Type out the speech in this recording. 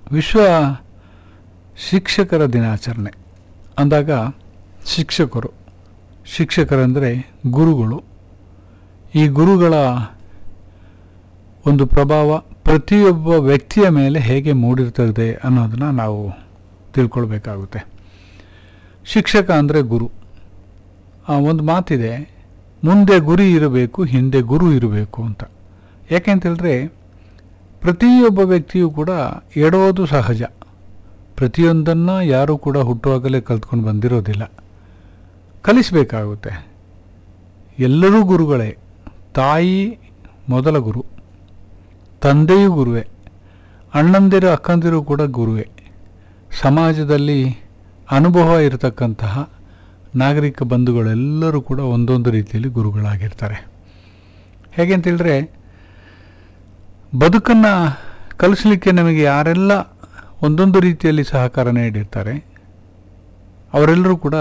ವಿಶ್ವ ಶಿಕ್ಷಕರ ದಿನಾಚರಣೆ ಅಂದಾಗ ಶಿಕ್ಷಕರು ಶಿಕ್ಷಕರಂದರೆ ಗುರುಗಳು ಈ ಗುರುಗಳ ಒಂದು ಪ್ರಭಾವ ಪ್ರತಿಯೊಬ್ಬ ವ್ಯಕ್ತಿಯ ಮೇಲೆ ಹೇಗೆ ಮೂಡಿರ್ತದೆ ಅನ್ನೋದನ್ನ ನಾವು ತಿಳ್ಕೊಳ್ಬೇಕಾಗುತ್ತೆ ಶಿಕ್ಷಕ ಅಂದರೆ ಗುರು ಆ ಒಂದು ಮಾತಿದೆ ಮುಂದೆ ಗುರಿ ಇರಬೇಕು ಹಿಂದೆ ಗುರು ಇರಬೇಕು ಅಂತ ಯಾಕೆಂತೇಳಿದ್ರೆ ಪ್ರತಿಯೊಬ್ಬ ವ್ಯಕ್ತಿಯೂ ಕೂಡ ಎಡೋದು ಸಹಜ ಪ್ರತಿಯೊಂದನ್ನು ಯಾರೂ ಕೂಡ ಹುಟ್ಟುವಾಗಲೇ ಕಲ್ತ್ಕೊಂಡು ಬಂದಿರೋದಿಲ್ಲ ಕಲಿಸಬೇಕಾಗುತ್ತೆ ಎಲ್ಲರೂ ಗುರುಗಳೇ ತಾಯಿ ಮೊದಲ ಗುರು ತಂದೆಯೂ ಗುರುವೇ ಅಣ್ಣಂದಿರು ಅಕ್ಕಂದಿರು ಕೂಡ ಗುರುವೇ ಸಮಾಜದಲ್ಲಿ ಅನುಭವ ಇರತಕ್ಕಂತಹ ನಾಗರಿಕ ಬಂಧುಗಳೆಲ್ಲರೂ ಕೂಡ ಒಂದೊಂದು ರೀತಿಯಲ್ಲಿ ಗುರುಗಳಾಗಿರ್ತಾರೆ ಹೇಗೆ ಅಂತೇಳಿದ್ರೆ ಬದುಕನ್ನು ಕಲಿಸಲಿಕ್ಕೆ ನಮಗೆ ಯಾರೆಲ್ಲ ಒಂದೊಂದು ರೀತಿಯಲ್ಲಿ ಸಹಕಾರ ನೀಡಿರ್ತಾರೆ ಅವರೆಲ್ಲರೂ ಕೂಡ